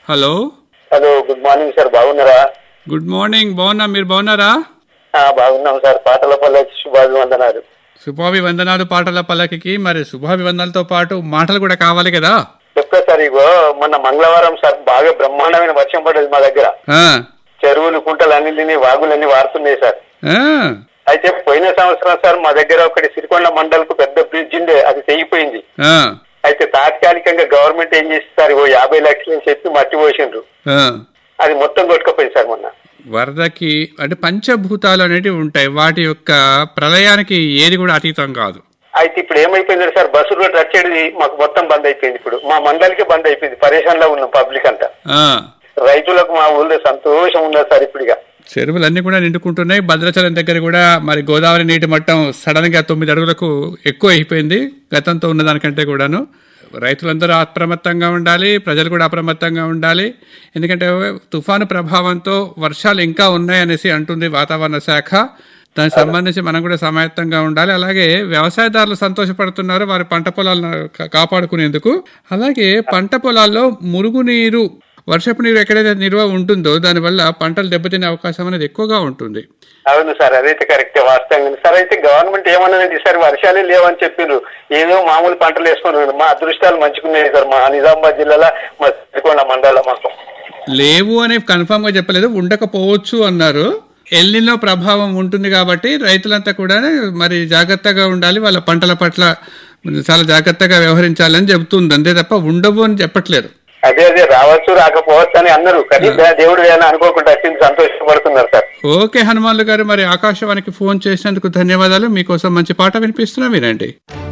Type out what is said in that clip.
Hello hello good morning sir బాగున్నారా good morning బాగున్నా మీరు బాగున్నారా ఆ, బాగున్నాం సార్ పాటల పల్లె శుభాభివందనాలు శుభాభివందనాలు పాటల పల్లకికి మరి శుభాభివందనాలతో పాటు మాటలు కూడా కావాలి కదా చెప్తా సార్ ఇగో మొన్న మంగళవారం సార్ బాగా బ్రహ్మాండమైన వర్షం పడ్డది మా దగ్గర ఆ, చెరువులు కుంటలు అన్నింటినీ వాగులన్నీ వారుతున్నాయి సార్ ఆ, అయితే పోయిన సంవత్సరం సార్ మా దగ్గర ఒకటి సిరికొండ మండలకు పెద్ద బ్రిడ్జ్ ఉండే అది తెగిపోయింది ఆ, అయితే తాత్కాలికంగా గవర్నమెంట్ ఏం చేసి సార్ ఇగో యాభై లక్షలు అని చెప్పి మట్టి పోసిండ్రు ఆ. అది మొత్తం కొట్టుకుపోయింది సార్ మొన్న వరదకి అంటే పంచభూతాలు అనేటివి ఉంటాయి వాటి యొక్క ప్రళయానికి ఏది కూడా అతీతం కాదు అయితే ఇప్పుడు ఏమైపోయింది సార్ బస్సు రోడ్ వచ్చేది మాకు మొత్తం బంద్ అయిపోయింది ఇప్పుడు మా మండలికి బంద్ అయిపోయింది పరేషాన్ లో ఉన్నాం పబ్లిక్ అంతా ఆ, రైతులకు మా ఊళ్ళో సంతోషం ఉన్నది సార్ ఇప్పుడు ఇక చెరువులన్నీ కూడా నిండుకుంటున్నాయి భద్రాచలం దగ్గర కూడా మరి గోదావరి నీటి మట్టం సడన్ గా తొమ్మిది అడుగులకు ఎక్కువ అయిపోయింది గతంతో ఉన్న దానికంటే కూడాను రైతులందరూ అప్రమత్తంగా ఉండాలి ప్రజలు కూడా అప్రమత్తంగా ఉండాలి ఎందుకంటే తుఫాను ప్రభావంతో వర్షాలు ఇంకా ఉన్నాయనేసి అంటుంది వాతావరణ శాఖ దానికి సంబంధించి మనం కూడా సమాయత్తంగా ఉండాలి అలాగే వ్యవసాయదారులు సంతోషపడుతున్నారు వారి పంట పొలాలను కా- కాపాడుకునేందుకు అలాగే పంట పొలాల్లో మురుగునీరు వర్షపు నీరు ఎక్కడైతే నిల్వ ఉంటుందో దానివల్ల పంటలు దెబ్బతినే అవకాశం అనేది ఎక్కువగా ఉంటుంది అవును సార్ అదైతే కరెక్ట్ వాస్తవంగా సార్ అయితే గవర్నమెంట్ ఏమన్నదండి సార్ వర్షాలే లేవని చెప్పిండ్రు ఏదో మామూలు పంటలు వేసుకున్నారు మా అదృష్టాలు మంచుకున్నాయి సార్ మా నిజామాబాద్ జిల్లాలో మా సిరికొండ మండలం మాకు లేవు అని కన్ఫామ్ గా చెప్పలేదు ఉండకపోవచ్చు అన్నారు ఎల్లిలో ప్రభావం ఉంటుంది కాబట్టి రైతులంతా కూడా మరి జాగ్రత్తగా ఉండాలి వాళ్ళ పంటల పట్ల చాలా జాగ్రత్తగా వ్యవహరించాలని చెబుతుంది అంతే తప్ప ఉండవు అని చెప్పట్లేదు అదే అదే రావచ్చు రాకపోవచ్చు అని అన్నారు కానీ దేవుడు ఏమైనా అనుకోకుండా వచ్చింది సంతోషపడుతున్నారు సార్ ఓకే హనుమాన్లు గారు మరి ఆకాశవాణికి ఫోన్ చేసినందుకు ధన్యవాదాలు మీకోసం మంచి పాట వినిపిస్తున్నా వినండి